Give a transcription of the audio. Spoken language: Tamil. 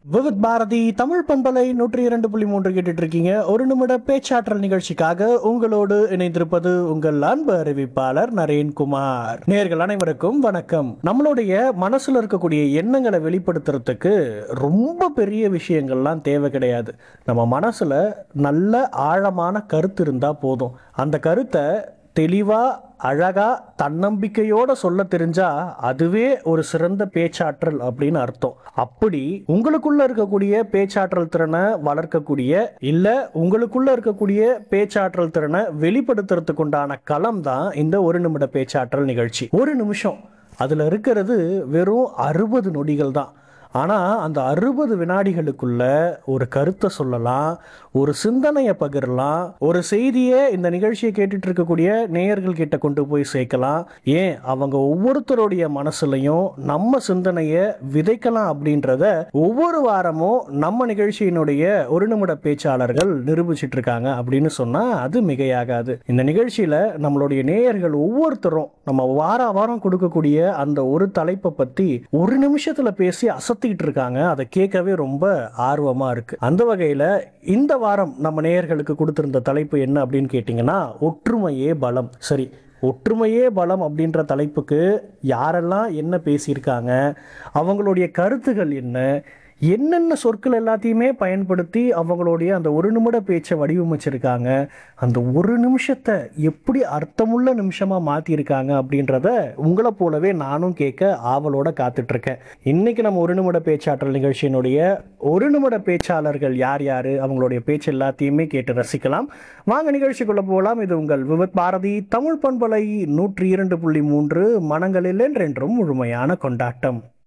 விவித் பாரதி தமிழ் பண்பலை நூற்றி இரண்டு புள்ளி மூன்று கேட்டுட்டு இருக்கீங்க ஒரு நிமிட பேச்சாற்றல் நிகழ்ச்சிக்காக உங்களோடு இணைந்திருப்பது உங்கள் அன்பு அறிவிப்பாளர் நரேன்குமார் நேர்கள் அனைவருக்கும் வணக்கம் நம்மளுடைய மனசுல இருக்கக்கூடிய எண்ணங்களை வெளிப்படுத்துறதுக்கு ரொம்ப பெரிய விஷயங்கள்லாம் தேவை கிடையாது நம்ம மனசுல நல்ல ஆழமான கருத்து இருந்தா போதும் அந்த கருத்தை தெளிவா அழகா தன்னம்பிக்கையோட சொல்ல தெரிஞ்சா அதுவே ஒரு சிறந்த பேச்சாற்றல் அப்படின்னு அர்த்தம் அப்படி உங்களுக்குள்ள இருக்கக்கூடிய பேச்சாற்றல் திறனை வளர்க்கக்கூடிய இல்ல உங்களுக்குள்ள இருக்கக்கூடிய பேச்சாற்றல் திறனை வெளிப்படுத்துறதுக்கு உண்டான களம் தான் இந்த ஒரு நிமிட பேச்சாற்றல் நிகழ்ச்சி ஒரு நிமிஷம் அதுல இருக்கிறது வெறும் அறுபது நொடிகள் தான் ஆனால் அந்த அறுபது வினாடிகளுக்குள்ள ஒரு கருத்தை சொல்லலாம் ஒரு சிந்தனையை பகிரலாம் ஒரு செய்தியை இந்த நிகழ்ச்சியை கேட்டுட்டு இருக்கக்கூடிய நேயர்கள் கிட்ட கொண்டு போய் சேர்க்கலாம் ஏன் அவங்க ஒவ்வொருத்தருடைய மனசுலையும் நம்ம சிந்தனையை விதைக்கலாம் அப்படின்றத ஒவ்வொரு வாரமும் நம்ம நிகழ்ச்சியினுடைய ஒரு நிமிட பேச்சாளர்கள் நிரூபிச்சிட்டு இருக்காங்க அப்படின்னு சொன்னா அது மிகையாகாது இந்த நிகழ்ச்சியில நம்மளுடைய நேயர்கள் ஒவ்வொருத்தரும் நம்ம வார வாரம் கொடுக்கக்கூடிய அந்த ஒரு தலைப்பை பத்தி ஒரு நிமிஷத்துல பேசி அசத்திக்கிட்டு இருக்காங்க அதை கேட்கவே ரொம்ப ஆர்வமா இருக்கு அந்த வகையில இந்த வாரம் நம்ம நேயர்களுக்கு கொடுத்திருந்த தலைப்பு என்ன அப்படின்னு கேட்டிங்கன்னா ஒற்றுமையே பலம் சரி ஒற்றுமையே பலம் அப்படின்ற தலைப்புக்கு யாரெல்லாம் என்ன பேசியிருக்காங்க அவங்களுடைய கருத்துகள் என்ன என்னென்ன சொற்கள் எல்லாத்தையுமே பயன்படுத்தி அவங்களுடைய அந்த ஒரு நிமிட பேச்சை வடிவமைச்சிருக்காங்க அந்த ஒரு நிமிஷத்தை எப்படி அர்த்தமுள்ள நிமிஷமாக மாற்றிருக்காங்க அப்படின்றத உங்களை போலவே நானும் கேட்க ஆவலோட காத்துட்ருக்கேன் இன்னைக்கு நம்ம ஒரு நிமிட பேச்சாற்றல் நிகழ்ச்சியினுடைய ஒரு நிமிட பேச்சாளர்கள் யார் யார் அவங்களுடைய பேச்சு எல்லாத்தையுமே கேட்டு ரசிக்கலாம் வாங்க நிகழ்ச்சிக்குள்ளே போகலாம் இது உங்கள் விவத் பாரதி தமிழ் பண்பலை நூற்றி இரண்டு புள்ளி மூன்று மனங்களில் என்றென்றும் முழுமையான கொண்டாட்டம்